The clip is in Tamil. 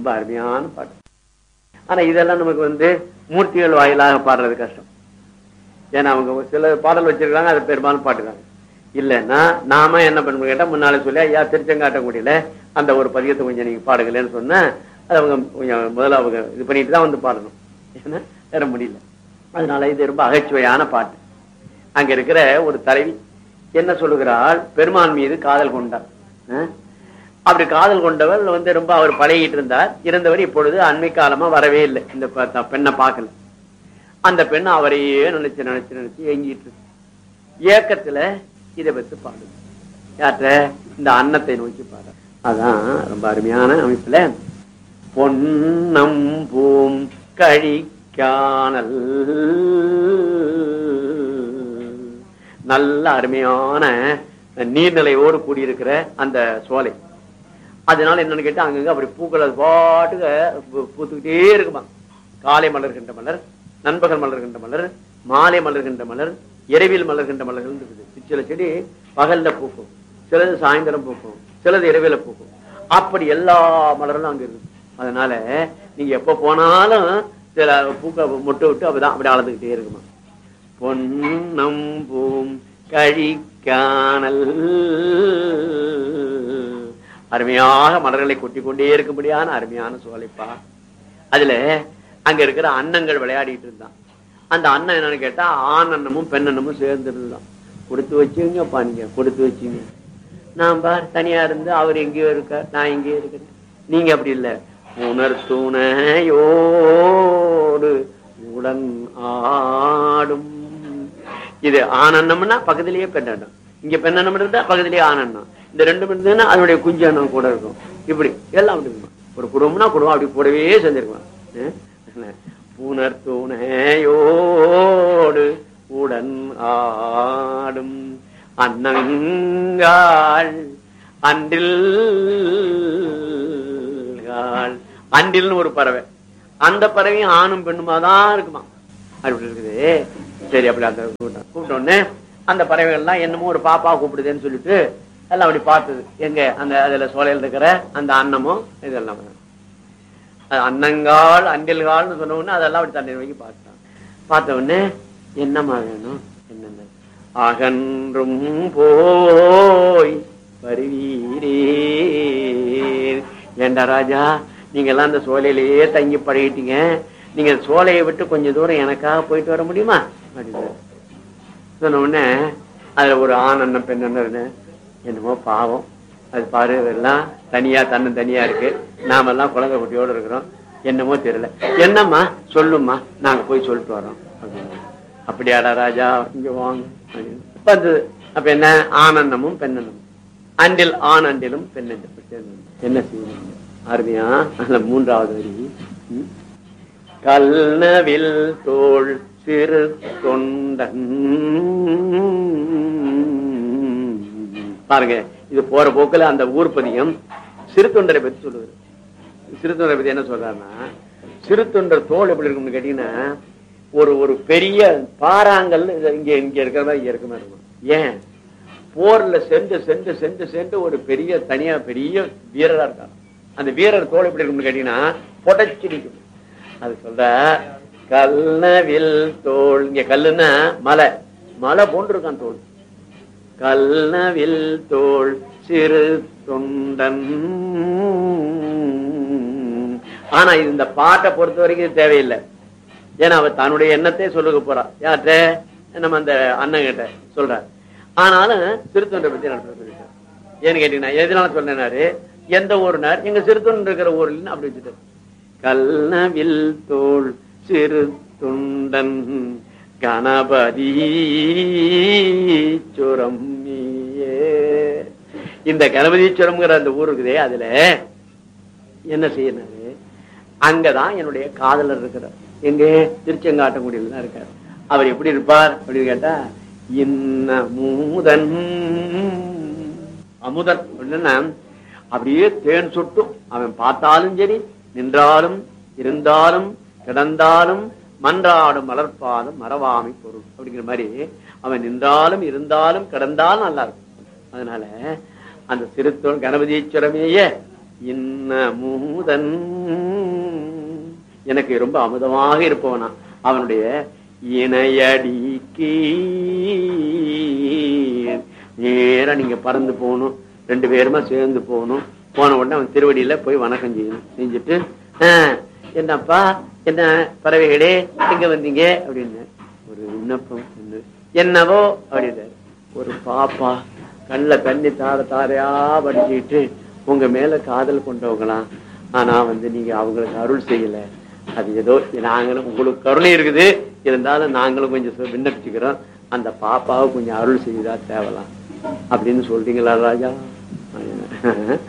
ரொம்ப அருமையான பாட்டு ஆனா இதெல்லாம் நமக்கு வந்து மூர்த்திகள் வாயிலாக பாடுறது கஷ்டம் ஏன்னா அவங்க சில பாடல் வச்சிருக்காங்க அது பெரும்பாலும் பாட்டுக்காங்க இல்லைன்னா நாம என்ன பண்ணணும் கேட்டா முன்னாலே சொல்லி ஐயா திருச்செங்காட்டங்குடியில அந்த ஒரு பதியத்தை கொஞ்சம் நீங்க பாடுங்களேன்னு சொன்னா அது அவங்க கொஞ்சம் முதல்ல அவங்க இது பண்ணிட்டு தான் வந்து பாடணும் ஏன்னா வேற முடியல அதனால இது ரொம்ப அகைச்சுவையான பாட்டு அங்க இருக்கிற ஒரு தலைவி என்ன சொல்லுகிறாள் பெருமான் மீது காதல் கொண்டார் அஹ்? அப்படி காதல் கொண்டவர் வந்து ரொம்ப அவர் பழகிட்டு இருந்தார் இருந்தவர் இப்பொழுது அண்மை காலமா வரவே இல்லை இந்த ப- த- பெண்ணை பார்க்கல அந்த பெண் அவரையே நினைச்சு நினைச்சு நினைச்சு ஏங்கிட்டு இருக்கு ஏக்கத்துல இதை பத்தி பாடு யார்கிட்ட இந்த அன்னத்தை நோக்கி பாடு அதான் ரொம்ப அருமையான அமைப்புல பொன்னம் பூம் கழிக்கானல் நல்ல அருமையான நீர்நிலையோடு கூடியிருக்கிற அந்த சோலை அதனால என்னன்னு கேட்டா அங்கங்க அப்படி பூக்கள் அது பாட்டுக்கு பூ- பூத்துக்கிட்டே இருக்குமா காலை மலர்கின்ற மலர் நண்பகல் மலர்கின்ற மலர் மாலை மலர்கின்ற மலர் இரவில் மலர்கின்ற மலர்கள் இருக்குது சில செடி பகல்ல பூக்கும் சிலது சாயந்தரம் பூக்கும் சிலது இரவில பூக்கும் அப்படி எல்லா மலரும் அங்க இருக்கு அதனால நீங்க எப்ப போனாலும் சில பூக்க மொட்டை விட்டு அப்படிதான் அப்படி அளந்துகிட்டே இருக்குமா பொன்னம் பூம் கழிக்கானல் அருமையாக மலர்களை கொட்டி கொண்டே இருக்கும்படியான அருமையான சோலைப்பா அதுல அங்க இருக்கிற அன்னங்கள் விளையாடிட்டு இருந்தான் அந்த அண்ணன் என்னன்னு கேட்டா ஆண் அன்னமும் பெண் அன்னமும் சேர்ந்து இருந்தான் கொடுத்து வச்சுங்கப்பா நீங்க கொடுத்து வச்சுங்க நான் பார் தனியா இருந்து அவர் எங்கேயோ இருக்கார் நான் எங்கேயோ இருக்கிறேன் நீங்க அப்படி இல்ல உணர் துணையோடு உடன் ஆடும் இது ஆனந்தம்னா பக்கத்திலேயே பெண்ணெண்ணம் இங்க பெண்ணெண்ணம் இருந்தா பக்கத்திலேயே ஆனந்தம் இந்த ரெண்டு இருந்ததுன்னா அதனுடைய குஞ்சு எண்ணம் கூட இருக்கும் இப்படி எல்லாம் அப்படி இருக்குமா ஒரு குடும்பம்னா குடும்பம் அப்படி கூடவே செஞ்சிருக்குமா புனர் துணையோடு உடன் ஆடும் அன்னங்காள் அன்றில் அன்றில்னு ஒரு பறவை அந்த பறவையும் ஆணும் பெண்ணுமா தான் இருக்குமா அப்படி இருக்குது சரி அப்படி அந்த கூப்பிட்டோம் கூப்பிட்ட உடனே அந்த பறவைகள்லாம் என்னமோ ஒரு பாப்பா கூப்பிடுதுன்னு சொல்லிட்டு எல்லாம் அப்படி பார்த்தது எங்க அந்த அதுல சோலையில் இருக்கிற அந்த அன்னமும் இதெல்லாம் அது அன்னங்கால் அண்டில்கால்னு சொன்ன உடனே அதெல்லாம் அப்படி தண்ணீர் வைக்க பார்த்தான் பார்த்த உடனே என்னம்மா வேணும் என்னென்ன அகன்றும் போய் வருவீரே ஏண்டா ராஜா நீங்க எல்லாம் அந்த சோலையிலேயே தங்கி பழகிட்டீங்க நீங்க சோலையை விட்டு கொஞ்சம் தூரம் எனக்காக போயிட்டு வர முடியுமா அப்படின்னு சொன்ன உடனே அதுல ஒரு ஆண் அண்ணன் பெண் அண்ணன் என்னமோ பாவம் அது பாரு எல்லாம் தனியா தன்னு தனியா இருக்கு நாமெல்லாம் குழந்தை குட்டியோட இருக்கிறோம் என்னமோ தெரியல என்னம்மா சொல்லும்மா நாங்க போய் சொல்லிட்டு வரோம் அப்படின்னு. அப்படியாடா ராஜா இங்க வாங்க அப்படின்னு. வந்தது அப்ப என்ன ஆனந்தமும் பெண்ணனும் அண்டில் ஆண் அண்டிலும் பெண்ணண்டிலும் சேர்ந்தது. என்ன செய்யணும் அருமையா அந்த மூன்றாவது வரி ம். கல்னவில் தோள் சிறு தொண்டன் பாருங்க இது போற போக்குல அந்த ஊர் பதியம் சிறு தொண்டரை பத்தி சொல்லுவாரு சிறு தொண்டரை பத்தி என்ன சொல்றாருன்னா சிறு தொண்டர் தோல் எப்படி இருக்கும்னு கேட்டீங்கன்னா ஒரு ஒரு பெரிய பாறாங்கல் இது இங்க இங்க இருக்கிற மாதிரி இங்க இருக்க மாதிரி இருக்கும் ஏன் போர்ல சென்று சென்று சென்று சென்று ஒரு பெரிய தனியா பெரிய வீரரா இருக்காங்க அந்த வீரர் தோல் எப்படி இருக்கும்னு கேட்டீங்கன்னா புடைச்சு நிற்கும் அது சொல்ற கல்னவில் தோல் இங்க கல்லுன்னா மலை மலை போன்று இருக்கான் தோல் கல்னவில் தோல் சிறு தொண்டன் ஆனா இது இந்த பாட்டை பொறுத்த வரைக்கும் இது தேவையில்லை ஏன்னா அவ தன்னுடைய எண்ணத்தை சொல்லுக போறா யார்கிட்ட நம்ம அந்த அண்ணன் கிட்ட சொல்றார் ஆனாலும் சிறுத்தொண்டை பத்தி நான் சொல்லிட்டேன் ஏன்னு கேட்டீங்கன்னா எதனால சொன்னாரு எந்த ஊர்னார் எங்க சிறுத்தொண்டு இருக்கிற ஊர்ல அப்படி வச்சுட்டு கல்னவில் தோல் சிறு துண்டன் கணபதி சுரம் நீயே. இந்த கணபதீஸ்வரம்ங்கிற அந்த ஊர் இருக்குதே அதுல என்ன செய்யறாரு அங்கதான் என்னுடைய காதலர் இருக்கிறார் எங்க திருச்செங்காட்டங்குடியில தான் இருக்கார் அவர் எப்படி இருப்பார் அப்படின்னு கேட்டா இன்ன மூதன் அமுதன் அப்படின்னா அப்படியே தேன் சுட்டும் அவன் பார்த்தாலும் சரி நின்றாலும் இருந்தாலும் கிடந்தாலும் மன்றாடும் மலர்பாதம் மறவாமை பொருள் அப்படிங்கிற மாதிரி அவன் நின்றாலும் இருந்தாலும் கிடந்தாலும் நல்லா இருக்கும் அதனால அந்த சிறுத்தோல் கணபதீஸ்வரமேயே இன்னமுதன் எனக்கு ரொம்ப அமுதமாக இருப்பவனா அவனுடைய இணையடிக்கு நேரா நீங்க பறந்து போகணும் ரெண்டு பேருமா சேர்ந்து போகணும் போன உடனே அவன் திருவடியில போய் வணக்கம் செய்யணும் செஞ்சுட்டு "ஆஹ், என்னப்பா என்ன பறவைகளே எங்க வந்தீங்க அப்படின்னு ஒரு விண்ணப்பம் ஒண்ணு. என்னவோ அப்படின்னாரு ஒரு பாப்பா கண்ணுல தண்ணி தார தாரையா வடிச்சுக்கிட்டு உங்க மேல காதல் கொண்டவங்களாம் ஆனா வந்து நீங்க அவங்களுக்கு அருள் செய்யல அது ஏதோ நாங்களும் உங்களுக்கு கருணை இருக்குது இருந்தாலும் நாங்களும் கொஞ்சம் சொ- விண்ணப்பிச்சுக்கிறோம் அந்த பாப்பாவை கொஞ்சம் அருள் செய்தா தேவலாம் அப்படின்னு சொல்றீங்களா ராஜா